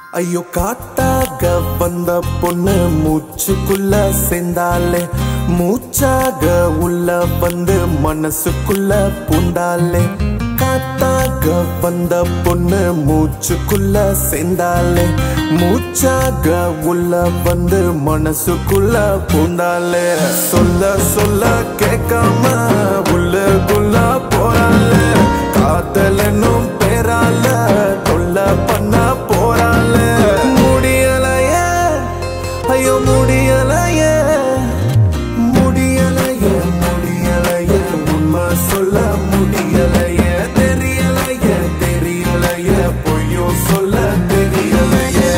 ஐயோ காத்தாக வந்த பொண்ணு மூச்சுக்குள்ள சேர்ந்தாலே மூச்சாக உள்ள வந்து மனசுக்குள்ள பூந்தாலே காத்தாக வந்த பொண்ணு மூச்சுக்குள்ள சேர்ந்தாலே மூச்சாக உள்ள வந்து மனசுக்குள்ள பூந்தாலே சொல்ல சொல்ல கேட்காம உள்ளுக்குள்ள போறாளே காதலனும் பேரால தொல்ல பண்ண போறாள முடியலையே ஐயோ முடியலையே முடியலையே முடியலையே உண்மை சொல்ல முடியலையே தெரியலையே தெரியலையே பொய்யோ சொல்ல தெரியலையே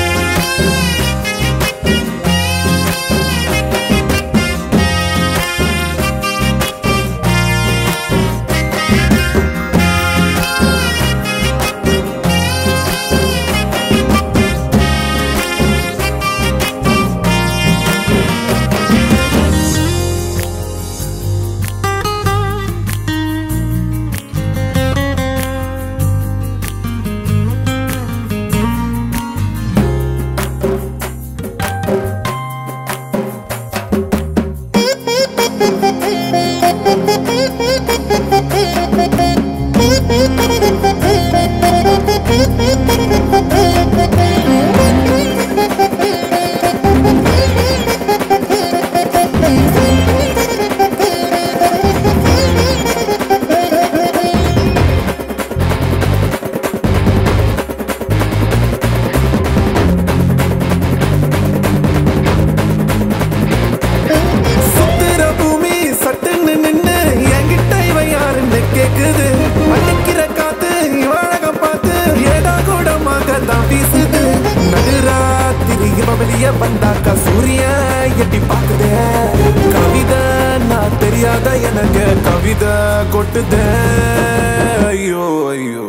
சுத்துற பூமி சட்டுன்னு நின்னு என்கிட்ட இவன் யாருன்னு கேக்குது அடிக்கிற காத்து இவழகம் பார்த்து ஏடா கூடமாக தான் வீசுது நடுராத்திரி இவ வெளிய வந்தாக்கா சூரியன் எட்டி பாக்குதே கவிதை நான் தெரியாத எனக்கு கவிதை கொட்டுதே ஐயோ ஐயோ